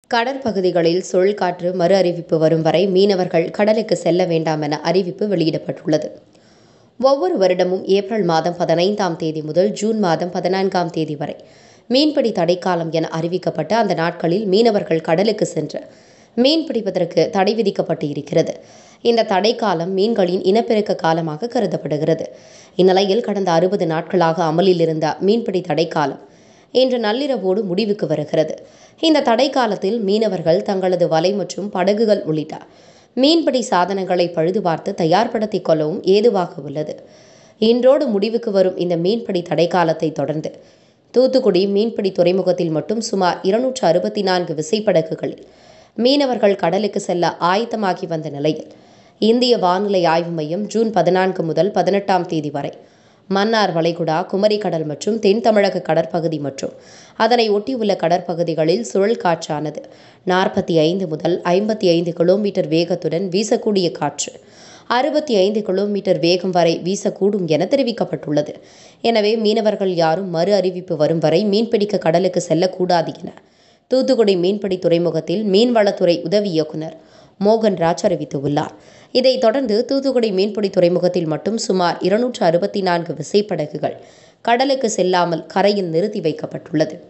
கடற்பகுதிகளில் சுழல்காற்று மறு அறிவிப்பு வரும் வரை மீனவர்கள் கடலுக்கு செல்ல வேண்டாம் என அறிவிப்பு வெளியிடப்பட்டுள்ளது ஒவ்வொரு வருடமும் ஏப்ரல் மாதம் பதினைந்தாம் தேதி முதல் ஜூன் மாதம் பதினான்காம் தேதி வரை மீன்பிடி தடைக்காலம் என அறிவிக்கப்பட்டு அந்த நாட்களில் மீனவர்கள் கடலுக்கு சென்று மீன் பிடிப்பதற்கு தடை விதிக்கப்பட்டு இருக்கிறது இந்த தடைக்காலம் மீன்களின் இனப்பெருக்க காலமாக கருதப்படுகிறது இந்நிலையில் கடந்த அறுபது நாட்களாக அமலில் இருந்த மீன்பிடி தடைக்காலம் இன்று நள்ளிரவோடு முடிவுக்கு வருகிறது இந்த தடை காலத்தில் மீனவர்கள் தங்களது வலை மற்றும் படகுகள் உள்ளிட்ட மீன்பிடி சாதனங்களை பழுது பார்த்து தயார்படுத்திக் கொள்ளவும் ஏதுவாக உள்ளது இன்றோடு முடிவுக்கு வரும் இந்த மீன்பிடி தடைக்காலத்தை தொடர்ந்து தூத்துக்குடி மீன்பிடி துறைமுகத்தில் மட்டும் சுமார் இருநூற்று அறுபத்தி நான்கு விசைப்படகுகளில் மீனவர்கள் கடலுக்கு செல்ல ஆயத்தமாகி வந்த நிலையில் இந்திய வானிலை ஆய்வு மையம் ஜூன் பதினான்கு முதல் பதினெட்டாம் தேதி வரை மன்னார் வளைகுடா குமரிக்கடல் மற்றும் தென் தமிழக கடற்பகுதி மற்றும் அதனை ஒட்டியுள்ள கடற்பகுதிகளில் சுழல் காற்றானது நாற்பத்தி ஐந்து முதல் ஐம்பத்தி ஐந்து கிலோமீட்டர் வேகத்துடன் வீசக்கூடிய காற்று அறுபத்தி ஐந்து கிலோமீட்டர் வேகம் வரை வீசக்கூடும் என தெரிவிக்கப்பட்டுள்ளது எனவே மீனவர்கள் யாரும் மறு அறிவிப்பு வரும் வரை மீன்பிடிக்க கடலுக்கு செல்லக்கூடாது என தூத்துக்குடி மீன்பிடி துறைமுகத்தில் மீன்வளத்துறை உதவி இயக்குனர் மோகன்ராஜ் அறிவித்துள்ளார் இதைத் தொடர்ந்து தூத்துக்குடி மீன்பிடி துறைமுகத்தில் மட்டும் சுமார் இருநூற்று அறுபத்தி நான்கு விசைப்படகுகள் கடலுக்கு செல்லாமல் கரையில் நிறுத்தி வைக்கப்பட்டுள்ளது